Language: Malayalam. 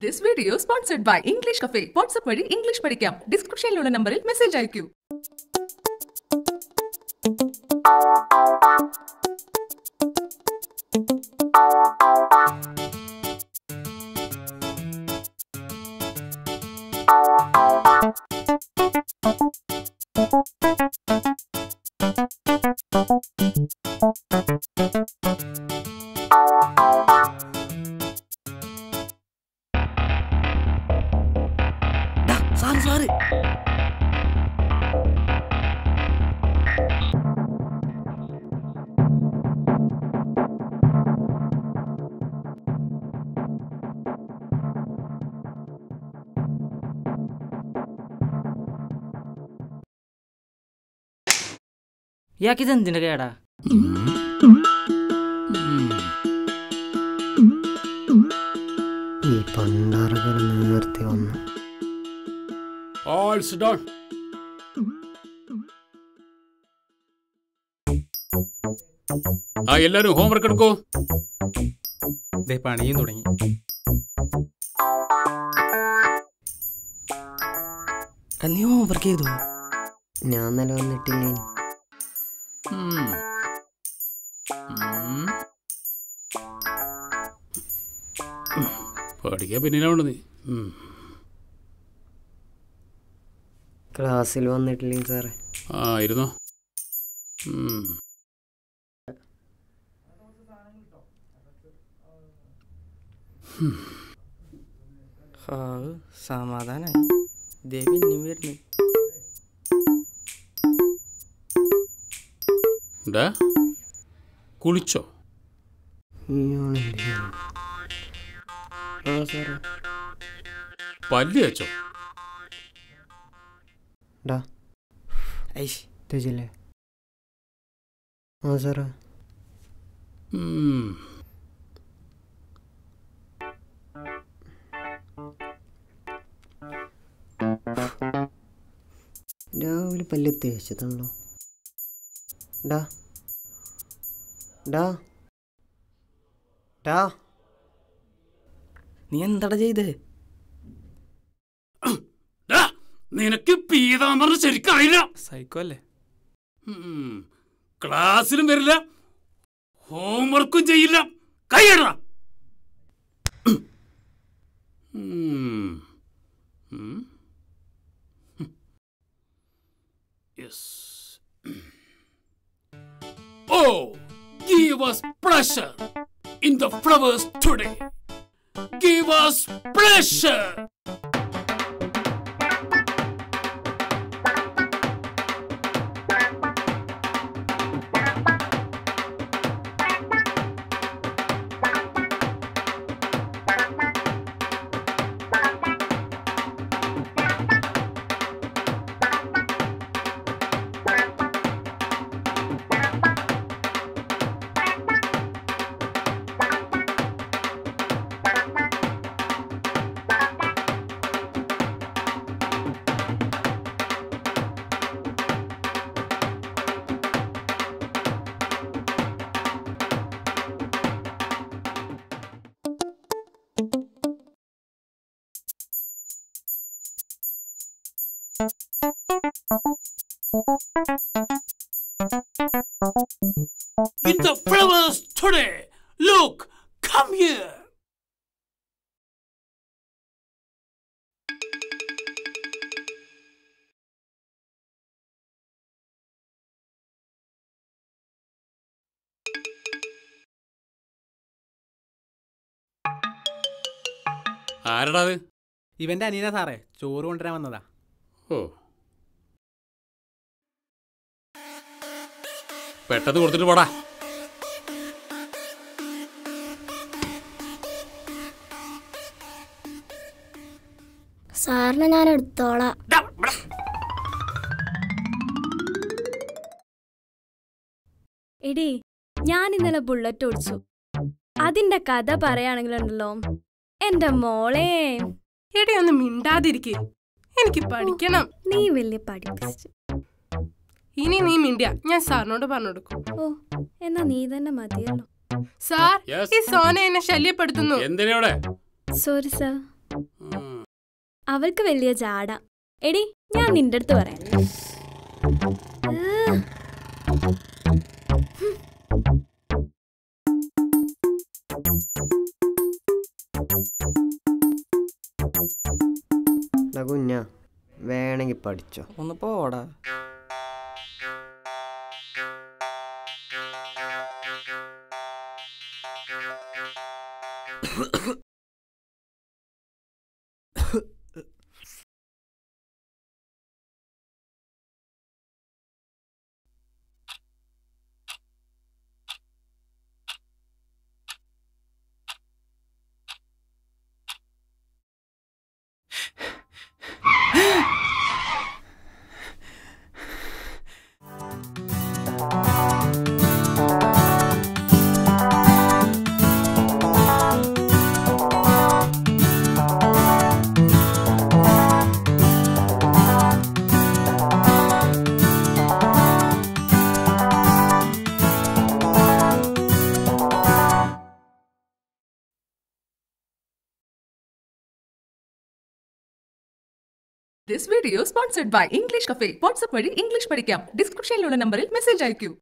This video sponsored by English cafe WhatsApp വഴി ഇംഗ്ലീഷ് പഠിക്കാം ഡിസ്ക്രിപ്ഷനിലുള്ള നമ്പറിൽ മെസ്സേജ് അയക്കൂ സാറ് സാറ് ഇയാക്കിത് എന്തിന്റെ കേടാ ഈ പണ്ടാറുകൾ നേരത്തെ വന്നു All sit down. ആ എല്ലാരും ഹോംവർക്ക് എടുക്കോ ദേ പണിയും തുടങ്ങി നീ ഹോംവർക്ക് ചെയ്തു ഞാൻ ഇന്നലെ വന്നിട്ടില്ലേ ഉം. ഉം. പഠിക്കാൻ പിന്നിലുണ്ട് നീ ഉം. ക്ലാസ്സിൽ വന്നിട്ടില്ലേ സാറേ ആ ഇരുന്നോ ഉം. ഹാവ് സമാധാനായി ദേവി ഇനിയും വരുന്നു എന്താ കുളിച്ചോ ഇയാളെന്തിനാ? ആ സാറേ പല്ല് വെച്ചോ ഡാ ഐഷ് തേച്ചില്ലേ ആ സാറേ ഉം. രാവിലെ പല്ല് തേച്ചതാണല്ലോ ഡാ ഡാ ഡാ നീ എന്താടാ ചെയ്തേ ഡാ, നിനക്ക് പീതാമറിന് ശരിക്കായില്ല സൈക്കോ അല്ലേ ഉം. ക്ലാസ്സിലും വരില്ല ഹോംവർക്കും ചെയ്യില്ല കൈയിട Oh, give us pleasure in the flowers today. Give us pleasure. in the flowers today. Look, come here. ആരടാ അത് ഇവന്റെ അനിയന സാറേ ചോറ് കൊണ്ടുവരാൻ വന്നതാ ഓ പെട്ടെന്ന് കൊടുത്തിട്ട് പോടാ സാറിനെ ഞാൻ എടുത്തോളാം എടി ഞാൻ ഇന്നലെ ബുള്ളറ്റ് ഓടിച്ചു അതിന്റെ കഥ പറയുകയാണെങ്കിലുണ്ടല്ലോ എന്റെ മോളെ എടി ഒന്ന് മിണ്ടാതിരിക്കേ എനിക്ക് പഠിക്കണം നീ വലിയ പഠിപ്പിച്ചു ഇനി നീ മിണ്ടിയ ഞാൻ സാറിനോട് പറഞ്ഞു കൊടുക്കും ഓ എന്നാ നീ തന്നെ മതിയല്ലോ സാർ Yes. ഈ സോന എന്നെ ശല്യപ്പെടുത്തുന്നു എന്തിനാ ഇവിടെ സോറി സാർ അവൾക്ക് വലിയ ജാട എടി ഞാൻ നിന്റെ അടുത്ത് പറയാം ഏ. ഡാ കുഞ്ഞ വേണമെങ്കിൽ പഠിച്ചോ ഒന്ന് പോടാ this video sponsored by English cafe WhatsApp വഴി ഇംഗ്ലീഷ് പഠിക്കാം ഡിസ്ക്രിപ്ഷനിലുള്ള നമ്പറിൽ മെസ്സേജ് അയക്കൂ